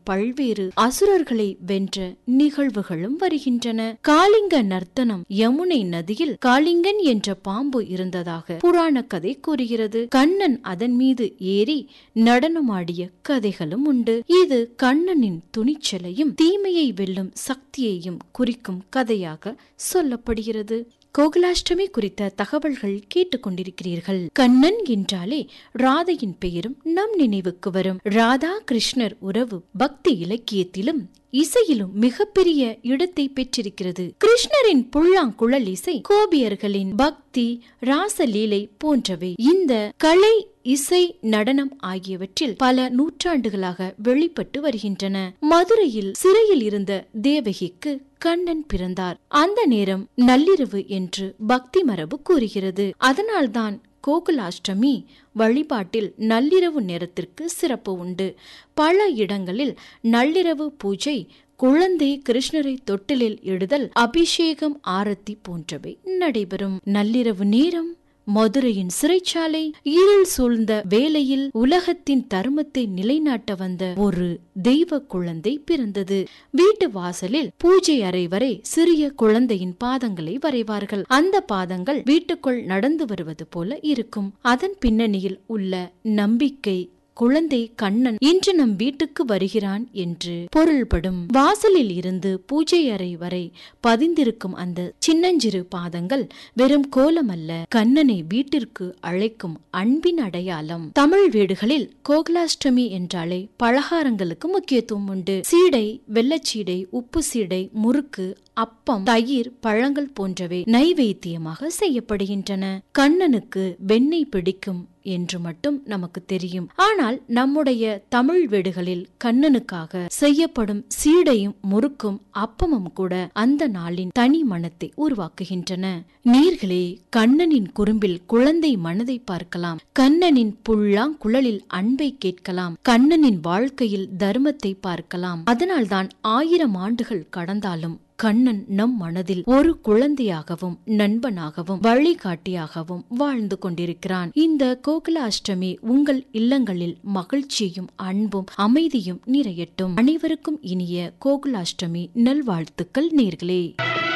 பல்வேறு அசுரர்களை வென்ற நிகழ்வுகளும் வருகின்றன காளிங்க நர்த்தனம் யமுனை நதியில் காளிங்கன் என்ற பாம்பு இருந்ததாக புராண கதை கூறுகிறது கண்ணன் அதன் மீது ஏறி நடனமாடிய கதைகளும் உண்டு இது கண்ணனின் துணிச்சலையும் தீமையை வெல்லும் சக்தியையும் குறிக்கும் கதையாக சொல்லப்படுகிறது கோகுலாஷ்டமி குறித்த தகவல்கள் கேட்டுக்கொண்டிருக்கிறீர்கள் கண்ணன் என்றாலே ராதையின் பெயரும் நம் நினைவுக்கு வரும் ராதா கிருஷ்ணர் உறவு பக்தி இலக்கியத்திலும் இசையிலும் மிகப்பெரிய இடத்தை பெற்றிருக்கிறது கிருஷ்ணரின் புல்லாங்குழல் இசை கோபியர்களின் பக்தி ராசலீலை போன்றவை இந்த கலை இசை நடனம் ஆகியவற்றில் பல நூற்றாண்டுகளாக வெளிப்பட்டு வருகின்றன மதுரையில் சிறையில் இருந்த தேவகிக்கு கண்ணன் பிறந்தார் அந்த நேரம் நள்ளிரவு என்று பக்தி மரபு கூறுகிறது அதனால்தான் கோகுலாஷ்டமி வழிபாட்டில் நள்ளிரவு நேரத்திற்கு சிறப்பு உண்டு பல இடங்களில் நள்ளிரவு பூஜை குழந்தை கிருஷ்ணரை தொட்டிலில் இடுதல் அபிஷேகம் ஆரத்தி போன்றவை நடைபெறும் நள்ளிரவு நேரம் மதுரையின் சிறைச்சாலை இருள் சூழ்ந்த வேளையில் உலகத்தின் தர்மத்தை நிலைநாட்ட வந்த ஒரு தெய்வ குழந்தை பிறந்தது வீட்டு வாசலில் பூஜை அறை வரை சிறிய குழந்தையின் பாதங்களை வரைவார்கள் அந்த பாதங்கள் வீட்டுக்குள் நடந்து வருவது போல இருக்கும் அதன் பின்னணியில் உள்ள நம்பிக்கை குழந்தை கண்ணன் இன்று நம் வீட்டுக்கு வருகிறான் என்று பொருள்படும் வாசலில் இருந்து பூஜை அறை வரை பதிந்திருக்கும் அந்த சின்னஞ்சிறு பாதங்கள் வெறும் கோலம் அல்ல கண்ணனை வீட்டிற்கு அழைக்கும் அன்பின் அடையாளம் தமிழ் வீடுகளில் கோகுலாஷ்டமி என்றாலே பலகாரங்களுக்கு முக்கியத்துவம் உண்டு சீடை வெள்ளச்சீடை உப்பு சீடை முறுக்கு அப்பம் தயிர் பழங்கள் போன்றவை நைவேத்தியமாக செய்யப்படுகின்றன கண்ணனுக்கு வெண்ணெய் பிடிக்கும் என்று மட்டும் நமக்கு தெரியும் ஆனால் நம்முடைய தமிழ் வீடுகளில் கண்ணனுக்காக செய்யப்படும் சீடையும் முறுக்கும் அப்பமும் கூட அந்த நாளின் தனி மனத்தை உருவாக்குகின்றன நீர்களே கண்ணனின் குறும்பில் குழந்தை மனதை பார்க்கலாம் கண்ணனின் புல்லாங்குழலில் அன்பை கேட்கலாம் கண்ணனின் வாழ்க்கையில் தர்மத்தை பார்க்கலாம் அதனால்தான் ஆயிரம் ஆண்டுகள் கடந்தாலும் கண்ணன் நம் மனதில் ஒரு குழந்தையாகவும் நண்பனாகவும் வழிகாட்டியாகவும் வாழ்ந்து கொண்டிருக்கிறான் இந்த கோகுலாஷ்டமி உங்கள் இல்லங்களில் மகிழ்ச்சியும் அன்பும் அமைதியும் நிறையட்டும் அனைவருக்கும் இனிய கோகுலாஷ்டமி நல்வாழ்த்துக்கள் நேர்களே